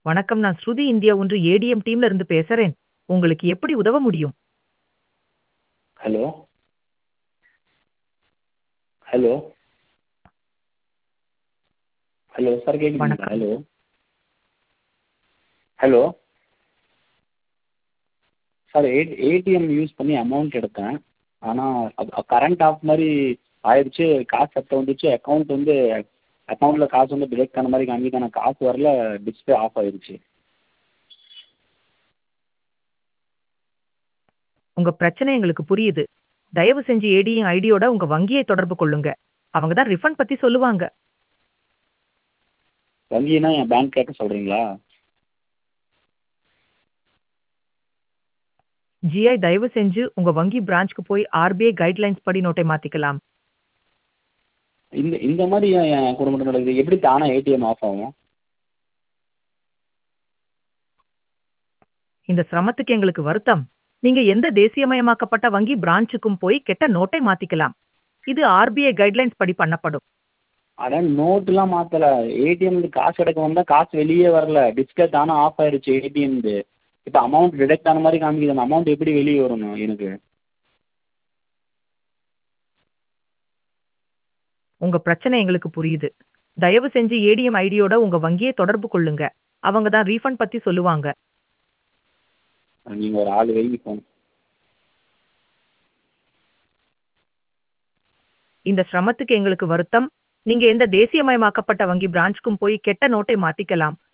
வணக்கம் நான் ஸ்ருதி இந்தியா ஒன்று ஏடிஎம் டீம்ல இருந்து பேசுறேன் உங்களுக்கு எப்படி உதவ முடியும் ஹலோ ஹலோ ஹலோ சார் கேட்குதுங்களா வணக்கம். ஹலோ ஹலோ சார் ஏ ஏடிஎம் யூஸ் பண்ணி அமௌண்ட் எடுத்தேன் ஆனால் கரண்ட் ஆஃப் மாதிரி ஆயிடுச்சு காசு சத்தம் வந்துச்சு அக்கௌண்ட் வந்து அக்கௌண்ட்டில் காசு வந்து டிடெக்ட் ஆன மாதிரி காமிக்குது ஆனால் காசு வரல டிஸ்பிளே ஆஃப் ஆயிடுச்சு உங்க பிரச்சனை எங்களுக்கு புரியுது தயவு செஞ்சு ஏடிஎம் ஐடியோட உங்க வங்கியை தொடர்பு கொள்ளுங்க அவங்க தான் ரிஃபண்ட் பத்தி சொல்லுவாங்க வங்கினா என் பேங்க் கேட்க சொல்கிறீங்களா ஜிஐ தயவு செஞ்சு உங்க வங்கி பிரான்ச்க்கு போய் ஆர்பிஐ கைட்லைன்ஸ் படி நோட்டை மாத்திக்கலாம் இந்த இந்த மாதிரி ஏன் என் குடும்பத்தில் நடக்குது எப்படி தானாக ஏடிஎம் ஆஃப் ஆகும் இந்த சிரமத்துக்கு எங்களுக்கு வருத்தம் நீங்க எந்த தேசியமயமாக்கப்பட்ட வங்கி பிரான்ச்சுக்கும் போய் கெட்ட நோட்டை மாத்திக்கலாம் இது ஆர்பிஐ கைட்லைன்ஸ் படி பண்ணப்படும் அதான் நோட்டுலாம் மாற்றலை ஏடிஎம்ல காசு எடுக்க வந்தால் காசு வெளியே வரல டிஸ்பிளே தானே ஆஃப் ஆயிருச்சு ஏடிஎம்து இப்போ அமௌண்ட் டிடெக்ட் ஆன மாதிரி காமிக்குது அந்த அமௌண்ட் எப்படி வெளியே வரணும் எனக்கு உங்க பிரச்சனை எங்களுக்கு புரியுது தயவு செஞ்சு ஏடிஎம் ஐடியோட உங்க வங்கியை தொடர்பு கொள்ளுங்க அவங்க தான் ரீஃபண்ட் பத்தி சொல்லுவாங்க நீங்கள் ஒரு ஆள் வெளியே போகணும் இந்த சிரமத்துக்கு எங்களுக்கு வருத்தம் நீங்க எந்த தேசியமயமாக்கப்பட்ட வங்கி பிரான்ச்சுக்கும் போய் கெட்ட நோட்டை மாத்திக்கலாம்